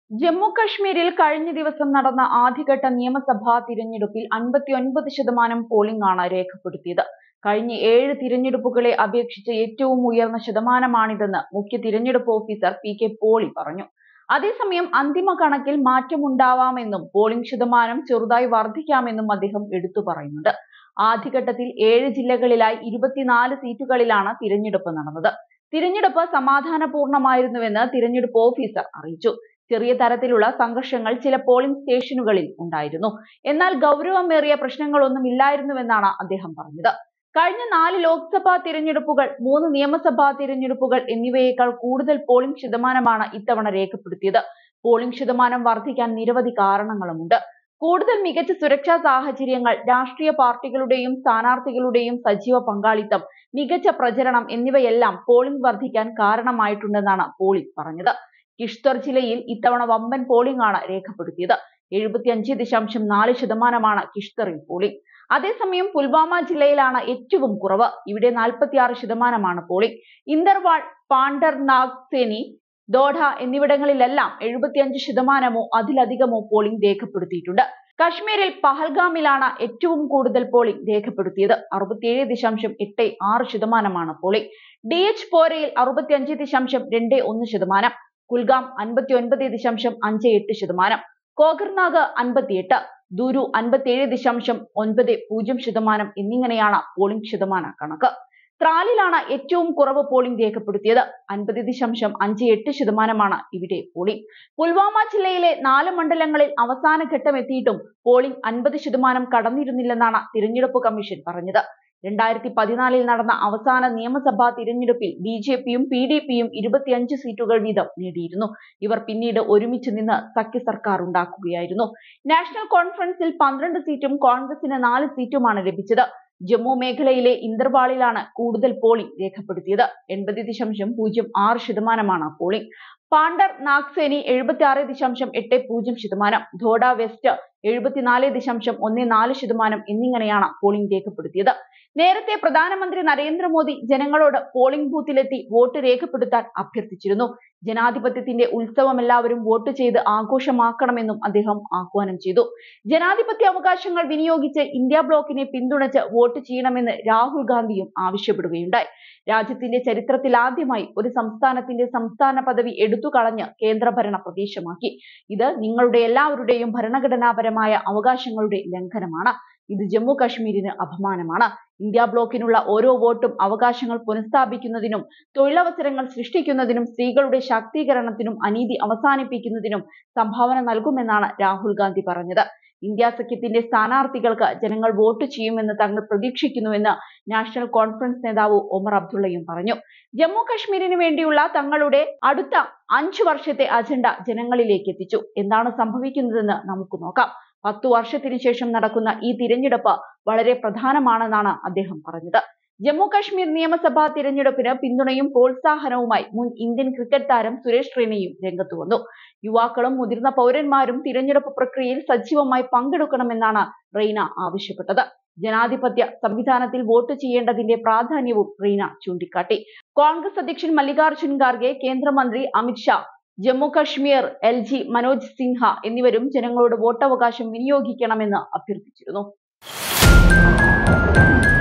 ജമ്മു കശ്മീരിൽ കഴിഞ്ഞ ദിവസം നടന്ന ആദ്യഘട്ട നിയമസഭാ തിരഞ്ഞെടുപ്പിൽ അൻപത്തിയൊൻപത് ശതമാനം പോളിംഗ് ആണ് രേഖപ്പെടുത്തിയത് കഴിഞ്ഞ ഏഴ് തിരഞ്ഞെടുപ്പുകളെ അപേക്ഷിച്ച് ഏറ്റവും ഉയർന്ന ശതമാനമാണിതെന്ന് മുഖ്യ തിരഞ്ഞെടുപ്പ് ഓഫീസർ പി കെ പോളി പറഞ്ഞു അതേസമയം അന്തിമ കണക്കിൽ മാറ്റമുണ്ടാവാമെന്നും പോളിംഗ് ശതമാനം ചെറുതായി വർദ്ധിക്കാമെന്നും അദ്ദേഹം എടുത്തു പറയുന്നുണ്ട് ആദ്യഘട്ടത്തിൽ ഏഴ് ജില്ലകളിലായി ഇരുപത്തിനാല് സീറ്റുകളിലാണ് തിരഞ്ഞെടുപ്പ് നടന്നത് തിരഞ്ഞെടുപ്പ് സമാധാനപൂർണമായിരുന്നുവെന്ന് തിരഞ്ഞെടുപ്പ് ഓഫീസർ അറിയിച്ചു ചെറിയ തരത്തിലുള്ള സംഘർഷങ്ങൾ ചില പോളിംഗ് സ്റ്റേഷനുകളിൽ ഉണ്ടായിരുന്നു എന്നാൽ ഗൗരവമേറിയ പ്രശ്നങ്ങളൊന്നും ഇല്ലായിരുന്നുവെന്നാണ് അദ്ദേഹം പറഞ്ഞത് കഴിഞ്ഞ നാല് ലോക്സഭാ തിരഞ്ഞെടുപ്പുകൾ മൂന്ന് നിയമസഭാ തിരഞ്ഞെടുപ്പുകൾ എന്നിവയേക്കാൾ കൂടുതൽ പോളിംഗ് ശതമാനമാണ് ഇത്തവണ രേഖപ്പെടുത്തിയത് പോളിംഗ് ശതമാനം വർദ്ധിക്കാൻ നിരവധി കാരണങ്ങളുമുണ്ട് കൂടുതൽ മികച്ച സുരക്ഷാ സാഹചര്യങ്ങൾ രാഷ്ട്രീയ പാർട്ടികളുടെയും സ്ഥാനാർത്ഥികളുടെയും സജീവ പങ്കാളിത്തം മികച്ച പ്രചരണം എന്നിവയെല്ലാം പോളിംഗ് വർദ്ധിക്കാൻ കാരണമായിട്ടുണ്ടെന്നാണ് പോളി പറഞ്ഞത് കിഷ്ത്വർ ജില്ലയിൽ ഇത്തവണ വമ്പൻ പോളിംഗ് ആണ് രേഖപ്പെടുത്തിയത് എഴുപത്തിയഞ്ച് ദശാംശം നാല് ശതമാനമാണ് കിഷ്തറിൽ പോളിംഗ് അതേസമയം പുൽവാമ ജില്ലയിലാണ് ഏറ്റവും കുറവ് ഇവിടെ നാൽപ്പത്തിയാറ് ശതമാനമാണ് പോളിംഗ് ഇന്ദർവാൾ പാണ്ഡർനാഗ് സേനി ദോഡ എന്നിവിടങ്ങളിലെല്ലാം എഴുപത്തിയഞ്ച് ശതമാനമോ അതിലധികമോ പോളിംഗ് രേഖപ്പെടുത്തിയിട്ടുണ്ട് കശ്മീരിൽ പഹൽഗാമിലാണ് ഏറ്റവും കൂടുതൽ പോളിംഗ് രേഖപ്പെടുത്തിയത് അറുപത്തിയേഴ് ദശാംശം എട്ട് ആറ് ശതമാനമാണ് പോളിംഗ് ഡി എച്ച് പോരയിൽ അറുപത്തിയഞ്ച് ദശാംശം രണ്ട് ഒന്ന് ശതമാനം കുൽഗാം അൻപത്തി ഒൻപത് ദശാംശം അഞ്ച് എട്ട് ശതമാനം കോകർനാഗ് അൻപത്തിയെട്ട് ദുരു അൻപത്തിയേഴ് ദശാംശം ഒൻപത് പൂജ്യം ശതമാനം എന്നിങ്ങനെയാണ് പോളിംഗ് ശതമാന കണക്ക് ത്രാലിലാണ് ഏറ്റവും കുറവ് പോളിംഗ് രേഖപ്പെടുത്തിയത് അൻപത് ദശാംശം അഞ്ച് എട്ട് ശതമാനമാണ് ഇവിടെ പോളിംഗ് പുൽവാമ ജില്ലയിലെ നാല് മണ്ഡലങ്ങളിൽ അവസാന ഘട്ടം എത്തിയിട്ടും പോളിംഗ് അൻപത് ശതമാനം കടന്നിരുന്നില്ലെന്നാണ് തിരഞ്ഞെടുപ്പ് കമ്മീഷൻ പറഞ്ഞത് രണ്ടായിരത്തി പതിനാലിൽ നടന്ന അവസാന നിയമസഭാ തിരഞ്ഞെടുപ്പിൽ ബി ജെ പിയും പി ഡി പിയും ഇരുപത്തിയഞ്ച് സീറ്റുകൾ വീതം നേടിയിരുന്നു ഇവർ പിന്നീട് ഒരുമിച്ച് നിന്ന് സഖ്യ സർക്കാർ ഉണ്ടാക്കുകയായിരുന്നു നാഷണൽ കോൺഫറൻസിൽ പന്ത്രണ്ട് സീറ്റും കോൺഗ്രസിന് നാല് സീറ്റുമാണ് ലഭിച്ചത് ജമ്മു മേഖലയിലെ ഇന്ദർവാളിലാണ് കൂടുതൽ പോളിംഗ് രേഖപ്പെടുത്തിയത് എൺപത് ദശാംശം പൂജ്യം ആറ് ശതമാനമാണ് പോളിംഗ് പാണ്ഡർ നാഗ്സേനി എഴുപത്തി ആറ് ദശാംശം എട്ട് പൂജ്യം ശതമാനം ധോഡ വെസ്റ്റ് എഴുപത്തിനാല് ദശാംശം ഒന്ന് നാല് ശതമാനം എന്നിങ്ങനെയാണ് പോളിംഗ് രേഖപ്പെടുത്തിയത് നേരത്തെ പ്രധാനമന്ത്രി നരേന്ദ്രമോദി ജനങ്ങളോട് പോളിംഗ് ബൂത്തിലെത്തി വോട്ട് രേഖപ്പെടുത്താൻ അഭ്യർത്ഥിച്ചിരുന്നു ജനാധിപത്യത്തിന്റെ ഉത്സവം എല്ലാവരും വോട്ട് ചെയ്ത് ആഘോഷമാക്കണമെന്നും അദ്ദേഹം ആഹ്വാനം ചെയ്തു ജനാധിപത്യ അവകാശങ്ങൾ വിനിയോഗിച്ച് ഇന്ത്യ ബ്ലോക്കിനെ പിന്തുണച്ച് വോട്ട് ചെയ്യണമെന്ന് രാഹുൽ ഗാന്ധിയും ആവശ്യപ്പെടുകയുണ്ടായി രാജ്യത്തിന്റെ ചരിത്രത്തിൽ ആദ്യമായി ഒരു സംസ്ഥാനത്തിന്റെ സംസ്ഥാന പദവി എടുത്തു കളഞ്ഞ് കേന്ദ്രഭരണ പ്രദേശമാക്കി ഇത് നിങ്ങളുടെ എല്ലാവരുടെയും ഭരണഘടനാപരമായ അവകാശങ്ങളുടെ ലംഘനമാണ് ഇത് ജമ്മു കശ്മീരിന് അപമാനമാണ് ഇന്ത്യ ബ്ലോക്കിനുള്ള ഓരോ വോട്ടും അവകാശങ്ങൾ പുനഃസ്ഥാപിക്കുന്നതിനും തൊഴിലവസരങ്ങൾ സൃഷ്ടിക്കുന്നതിനും സ്ത്രീകളുടെ ശാക്തീകരണത്തിനും അനീതി അവസാനിപ്പിക്കുന്നതിനും സംഭാവന നൽകുമെന്നാണ് രാഹുൽ ഗാന്ധി പറഞ്ഞത് ഇന്ത്യ സഖ്യത്തിന്റെ സ്ഥാനാർത്ഥികൾക്ക് ജനങ്ങൾ വോട്ട് ചെയ്യുമെന്ന് തങ്ങൾ പ്രതീക്ഷിക്കുന്നുവെന്ന് നാഷണൽ കോൺഫറൻസ് നേതാവ് ഒമർ അബ്ദുള്ളയും പറഞ്ഞു ജമ്മു കശ്മീരിന് വേണ്ടിയുള്ള തങ്ങളുടെ അടുത്ത അഞ്ചു വർഷത്തെ അജണ്ട ജനങ്ങളിലേക്ക് എത്തിച്ചു എന്താണ് സംഭവിക്കുന്നതെന്ന് നമുക്ക് നോക്കാം പത്തു വർഷത്തിനു ശേഷം നടക്കുന്ന ഈ തിരഞ്ഞെടുപ്പ് വളരെ പ്രധാനമാണെന്നാണ് അദ്ദേഹം പറഞ്ഞത് ജമ്മു കാശ്മീർ നിയമസഭാ തിരഞ്ഞെടുപ്പിന് പിന്തുണയും പ്രോത്സാഹനവുമായി മുൻ ഇന്ത്യൻ ക്രിക്കറ്റ് താരം സുരേഷ് റെയ്നയും രംഗത്തു വന്നു യുവാക്കളും മുതിർന്ന പൗരന്മാരും തിരഞ്ഞെടുപ്പ് പ്രക്രിയയിൽ സജീവമായി പങ്കെടുക്കണമെന്നാണ് റെയ്ന ആവശ്യപ്പെട്ടത് ജനാധിപത്യ സംവിധാനത്തിൽ വോട്ട് ചെയ്യേണ്ടതിന്റെ പ്രാധാന്യവും റീന ചൂണ്ടിക്കാട്ടി കോൺഗ്രസ് അധ്യക്ഷൻ മല്ലികാർജുൻ ഖാർഗെ കേന്ദ്രമന്ത്രി അമിത്ഷാ ജമ്മു കശ്മീർ എൽ ജി മനോജ് സിൻഹ എന്നിവരും ജനങ്ങളോട് വോട്ടവകാശം വിനിയോഗിക്കണമെന്ന് അഭ്യർത്ഥിച്ചിരുന്നു